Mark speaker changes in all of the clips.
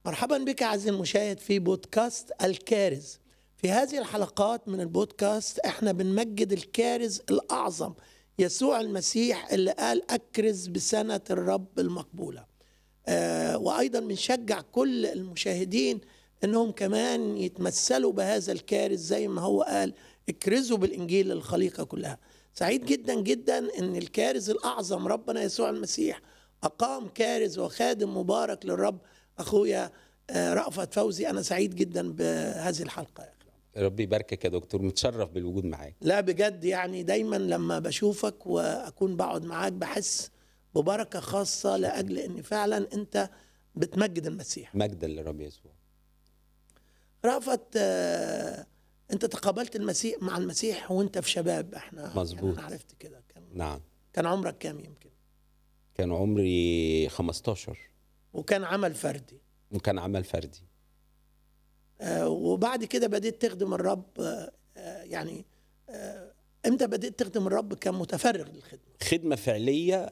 Speaker 1: مرحبا بك عزيزي المشاهد في بودكاست الكارز في هذه الحلقات من البودكاست احنا بنمجد الكارز الاعظم يسوع المسيح اللي قال اكرز بسنه الرب المقبوله آه وايضا بنشجع كل المشاهدين انهم كمان يتمثلوا بهذا الكارز زي ما هو قال اكرزوا بالانجيل للخليقه كلها سعيد جدا جدا ان الكارز الاعظم ربنا يسوع المسيح اقام كارز وخادم مبارك للرب اخويا آه، رأفت فوزي انا سعيد جدا بهذه الحلقه يا أخي.
Speaker 2: ربي يباركك يا دكتور متشرف بالوجود معاك
Speaker 1: لا بجد يعني دايما لما بشوفك واكون بقعد معاك بحس ببركه خاصه لاجل ان فعلا انت بتمجد المسيح
Speaker 2: مجدا للرب يسوع
Speaker 1: رأفت آه، انت تقابلت المسيح مع المسيح وانت في شباب احنا
Speaker 2: مظبوط.
Speaker 1: يعني انا عرفت كده كان
Speaker 2: نعم
Speaker 1: كان عمرك كام يمكن
Speaker 2: كان عمري 15
Speaker 1: وكان عمل فردي
Speaker 2: وكان عمل فردي
Speaker 1: آه، وبعد كده بديت تخدم الرب آه، آه، يعني آه، امتى بديت تخدم الرب كمتفرغ للخدمه
Speaker 2: خدمة فعلية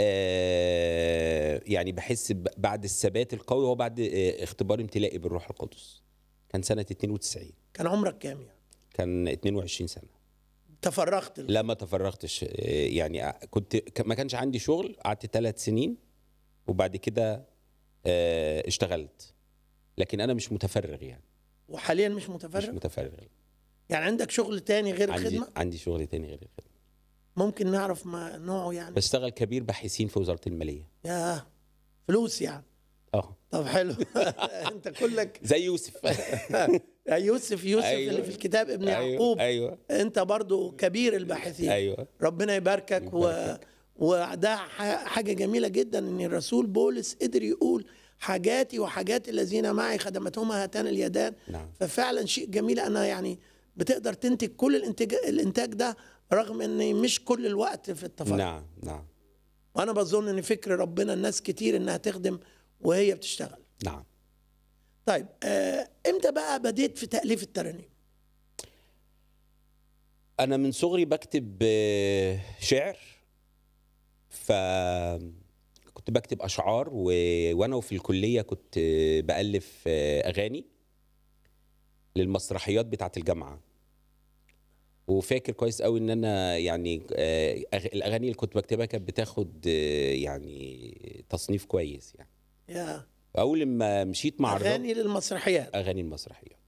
Speaker 2: آه يعني بحس ب- بعد الثبات القوي هو بعد آه اختبار امتلائي بالروح القدس كان سنة 92
Speaker 1: كان عمرك كام يعني
Speaker 2: كان 22 سنة
Speaker 1: تفرغت لل-
Speaker 2: لا ما تفرغتش آه، يعني كنت ك- ما كانش عندي شغل قعدت ثلاث سنين وبعد كده آه، اشتغلت لكن انا مش متفرغ يعني
Speaker 1: وحاليا مش
Speaker 2: مش
Speaker 1: متفرغ
Speaker 2: متفرغ
Speaker 1: يعني عندك شغل تاني غير
Speaker 2: عندي
Speaker 1: الخدمه
Speaker 2: عندي شغل تاني غير الخدمه
Speaker 1: ممكن نعرف ما نوعه يعني
Speaker 2: بشتغل كبير باحثين في وزاره الماليه
Speaker 1: يا فلوس يعني
Speaker 2: اه
Speaker 1: طب حلو انت كلك
Speaker 2: زي يوسف
Speaker 1: يا يوسف يوسف
Speaker 2: أيوة.
Speaker 1: اللي في الكتاب ابن
Speaker 2: أيوة،
Speaker 1: يعقوب
Speaker 2: ايوه
Speaker 1: انت برضو كبير الباحثين
Speaker 2: ايوه
Speaker 1: ربنا يباركك و...
Speaker 2: يباركك.
Speaker 1: وده ح- حاجة جميلة جدا ان الرسول بولس قدر يقول حاجاتي وحاجات الذين معي خدمتهما هاتان اليدان
Speaker 2: نعم
Speaker 1: ففعلا شيء جميل انا يعني بتقدر تنتج كل الانتاج الانتاج ده رغم ان مش كل الوقت في التفرغ
Speaker 2: نعم نعم
Speaker 1: وانا بظن ان فكر ربنا الناس كتير انها تخدم وهي بتشتغل
Speaker 2: نعم
Speaker 1: طيب آه امتى بقى بديت في تأليف الترانيم
Speaker 2: انا من صغري بكتب آه، شعر ف كنت بكتب اشعار و... وانا في الكليه كنت آه، بالف آه، اغاني للمسرحيات بتاعه الجامعه وفاكر كويس قوي ان انا يعني آه، أغ- الاغاني اللي كنت بكتبها كانت بتاخد آه، يعني تصنيف كويس يعني
Speaker 1: يا
Speaker 2: اول ما مشيت مع الرب
Speaker 1: اغاني للمسرحيات
Speaker 2: اغاني المسرحيات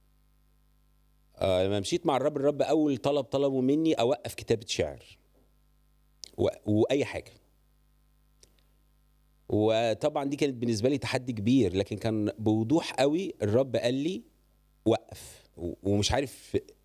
Speaker 2: آه لما مشيت مع الرب الرب اول طلب طلبه مني اوقف كتابه شعر و... واي حاجه وطبعا دي كانت بالنسبه لي تحدي كبير لكن كان بوضوح قوي الرب قال لي وقف و- ومش عارف